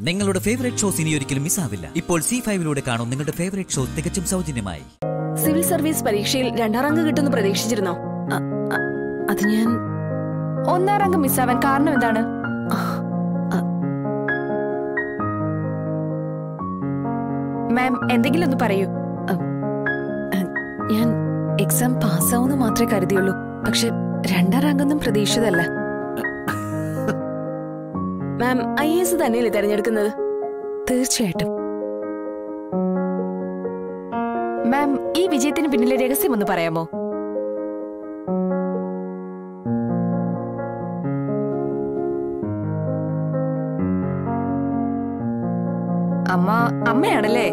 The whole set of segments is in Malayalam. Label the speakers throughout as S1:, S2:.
S1: നിങ്ങളുടെ ഫേവറേറ്റ് ഷോസ് ഇനി ഒരിക്കലും മിസ്സാവില്ല ഇപ്പോൾ സി ഫൈവിലൂടെ കാണും നിങ്ങളുടെ ഫേവറേറ്റ് ഷോ തികച്ചും സൗജന്യമായി
S2: സിവിൽ സർവീസ് പരീക്ഷയിൽ രണ്ടാം റാങ്ക് കിട്ടുമെന്ന് പ്രതീക്ഷിച്ചിരുന്നോ
S3: അ- അ- അത് ഞാൻ
S2: ഒന്നാം റാങ്ക് മിസ്സാവാൻ കാരണം എന്താണ് മാം എന്തെങ്കിലും ഒന്ന് പറയൂ
S3: ഞാൻ എക്സാം പാസ്സാവുമെന്ന് മാത്രമേ കരുതിയുള്ളൂ പക്ഷെ രണ്ടാം റാങ്കൊന്നും പ്രതീക്ഷിതല്ല
S2: മാം ഐ എസ് തന്നെയല്ലേ തെരഞ്ഞെടുക്കുന്നത്
S3: തീർച്ചയായിട്ടും
S2: മാം ഈ വിജയത്തിന് പിന്നിലെ രഹസ്യം ഒന്ന് പറയാമോ അമ്മ അമ്മയാണല്ലേ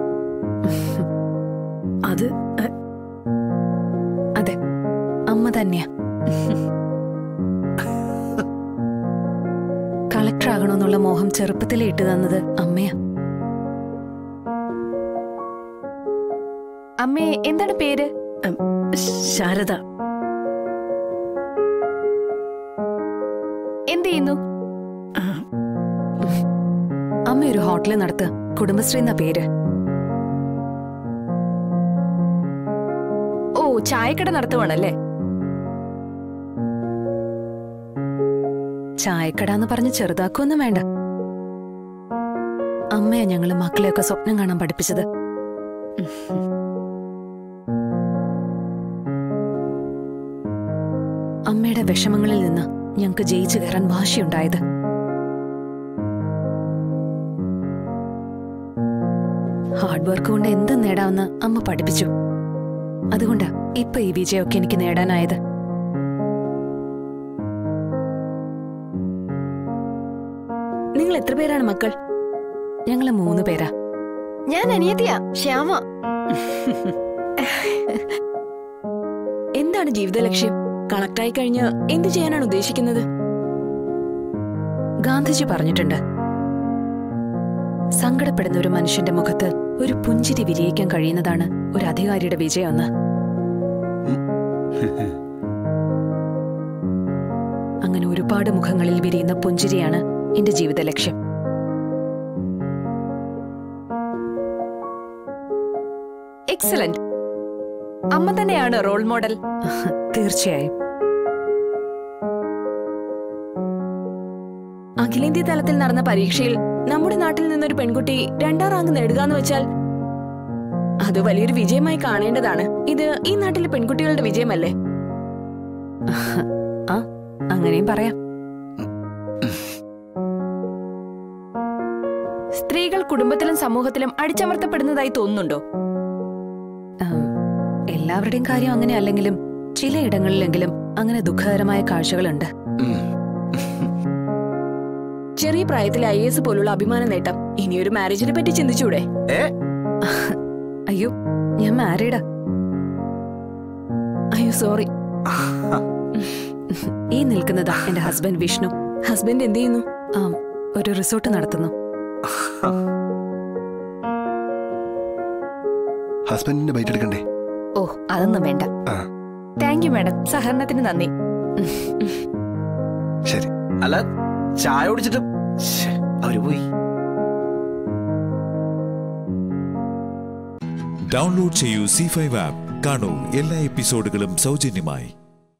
S3: അത് അ, അതെ അമ്മ തന്നെയാ കളക്ടർ ആകണമെന്നുള്ള മോഹം ചെറുപ്പത്തിലേ ഇട്ടു തന്നത് അമ്മയാ
S2: അമ്മേ എന്താണ് പേര്
S3: ശാരദ
S2: എന്ത് ചെയ്യുന്നു
S3: അമ്മ ഒരു ഹോട്ടൽ നടത്തുക കുടുംബശ്രീ എന്ന പേര്
S2: ഓ ചായക്കട നടത്തുവാണല്ലേ
S3: ചായക്കട എന്ന് പറഞ്ഞ് ചെറുതാക്കൊന്നും വേണ്ട അമ്മയാ ഞങ്ങള് മക്കളെയൊക്കെ സ്വപ്നം കാണാൻ പഠിപ്പിച്ചത് അമ്മയുടെ വിഷമങ്ങളിൽ നിന്ന് ഞങ്ങൾക്ക് ജയിച്ചു കയറാൻ വാശിയുണ്ടായത് ഹാർഡ് വർക്ക് കൊണ്ട് എന്ത് നേടാമെന്ന് അമ്മ പഠിപ്പിച്ചു അതുകൊണ്ടാ ഇപ്പൊ ഈ വിജയമൊക്കെ എനിക്ക് നേടാനായത്
S2: നിങ്ങൾ എത്ര പേരാണ് മക്കൾ
S3: ഞങ്ങള് മൂന്ന് പേരാ
S2: ഞാൻ അനിയത്തിയാ ശ്യാമ എന്താണ് ജീവിത ലക്ഷ്യം കളക്ടറായി കഴിഞ്ഞ് എന്ത് ചെയ്യാനാണ് ഉദ്ദേശിക്കുന്നത്
S3: ഗാന്ധിജി പറഞ്ഞിട്ടുണ്ട് സങ്കടപ്പെടുന്ന ഒരു മനുഷ്യന്റെ മുഖത്ത് ഒരു പുഞ്ചിരി വിരിയിക്കാൻ കഴിയുന്നതാണ് ഒരു അധികാരിയുടെ വിജയമെന്ന് അങ്ങനെ ഒരുപാട് മുഖങ്ങളിൽ വിരിയുന്ന പുഞ്ചിരിയാണ് എന്റെ ജീവിത ലക്ഷ്യം
S2: എക്സലന്റ് അമ്മ തന്നെയാണ് റോൾ മോഡൽ
S3: തീർച്ചയായും
S2: അഖിലേന്ത്യാ തലത്തിൽ നടന്ന പരീക്ഷയിൽ നമ്മുടെ നാട്ടിൽ നിന്നൊരു പെൺകുട്ടി രണ്ടാം റാങ്ക് നേടുക എന്ന് വെച്ചാൽ അത് വലിയൊരു വിജയമായി കാണേണ്ടതാണ് ഇത് ഈ നാട്ടിലെ പെൺകുട്ടികളുടെ വിജയമല്ലേ
S3: ആ അങ്ങനെയും പറയാം
S2: സ്ത്രീകൾ കുടുംബത്തിലും സമൂഹത്തിലും അടിച്ചമർത്തപ്പെടുന്നതായി തോന്നുന്നുണ്ടോ
S3: ഉം, എല്ലാവരുടെയും കാര്യം അങ്ങനെ അല്ലെങ്കിലും ചിലയിടങ്ങളിലെങ്കിലും അങ്ങനെ ദുഃഖകരമായ കാഴ്ചകളുണ്ട്
S2: ചെറിയ പ്രായത്തിൽ ഐ എസ് പോലുള്ള അഭിമാന നേട്ടം ഇനിയൊരു മാരേജിനെ പറ്റി ചിന്തിച്ചൂടെ
S3: അയ്യോ ഞാൻ മാരീഡാ
S2: അയ്യോ സോറി
S3: ഈ നിൽക്കുന്നതാ എന്റെ ഹസ്ബൻഡ് വിഷ്ണു
S2: ഹസ്ബൻഡ് എന്ത് ചെയ്യുന്നു
S3: ആ ഒരു റിസോർട്ട് നടത്തുന്നു
S4: ഹസ്ബൻഡിന്റെ ബൈറ്റ് എടുക്കണ്ടേ
S2: ഓ അതൊന്നും വേണ്ട
S4: ആ.
S2: താങ്ക് യു മാഡം സഹകരണത്തിന് നന്ദി
S4: ശരി
S5: അല്ല ചായ കുടിച്ചിട്ട് ശ്ശെ, അവര് പോയി
S6: ഡൗൺലോഡ് ചെയ്യൂ സി ഫൈവ് ആപ്പ് കാണൂ എല്ലാ എപ്പിസോഡുകളും സൗജന്യമായി